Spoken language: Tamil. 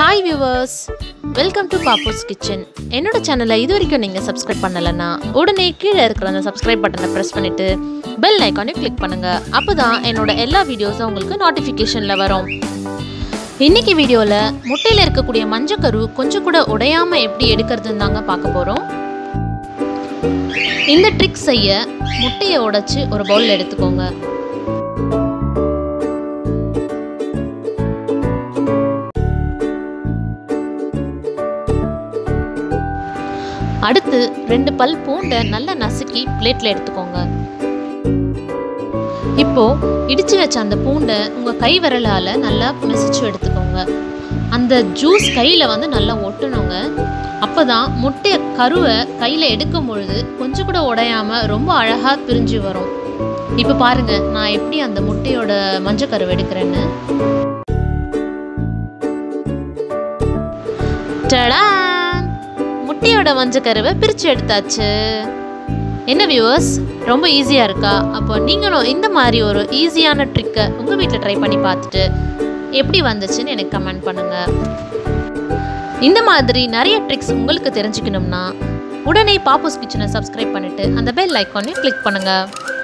ஹாய் வியூவர்ஸ் வெல்கம் டு பாப்பூஸ் கிச்சன் என்னோட சேனலை இது வரைக்கும் நீங்கள் சப்ஸ்கிரைப் பண்ணலைன்னா உடனே கீழே இருக்கிற அந்த சப்ஸ்கிரைப் பட்டனை ப்ரெஸ் பண்ணிவிட்டு பெல் ஐக்கானையும் கிளிக் பண்ணுங்கள் அப்போ தான் என்னோட எல்லா வீடியோஸும் உங்களுக்கு நோட்டிஃபிகேஷனில் வரும் இன்னைக்கு வீடியோவில் முட்டையில் இருக்கக்கூடிய மஞ்சக்கரு கொஞ்சம் கூட உடையாமல் எப்படி எடுக்கிறதுன்னு தாங்க பார்க்க போகிறோம் இந்த ட்ரிக் செய்ய முட்டையை உடைச்சு ஒரு பவுல் எடுத்துக்கோங்க அடுத்து ரெண்டு பல் பூண்டை நல்லா நசுக்கி பிளேட்ல எடுத்துக்கோங்க இப்போ இடிச்சு வச்ச அந்த பூண்டை உங்க கை விரலால நல்லா மெசிச்சு எடுத்துக்கோங்க அந்த ஜூஸ் கையில வந்து நல்லா ஒட்டணுங்க அப்பதான் முட்டை கருவை கையில எடுக்கும் பொழுது கொஞ்சம் கூட உடையாம ரொம்ப அழகா பிரிஞ்சு வரும் இப்போ பாருங்க நான் எப்படி அந்த முட்டையோட மஞ்சள் கருவை எடுக்கிறேன்னு டடான் முட்டையோட மஞ்சக்கருவை பிரித்து எடுத்தாச்சு என்ன வியூவர்ஸ் ரொம்ப ஈஸியாக இருக்கா அப்போ நீங்களும் இந்த மாதிரி ஒரு ஈஸியான ட்ரிக்கை உங்கள் வீட்டில் ட்ரை பண்ணி பார்த்துட்டு எப்படி வந்துச்சுன்னு எனக்கு கமெண்ட் பண்ணுங்கள் இந்த மாதிரி நிறைய ட்ரிக்ஸ் உங்களுக்கு தெரிஞ்சுக்கணும்னா உடனே பாப்பூஸ் கிச்சனை சப்ஸ்கிரைப் பண்ணிவிட்டு அந்த பெல் ஐக்கானையும் கிளிக் பண்ணுங்கள்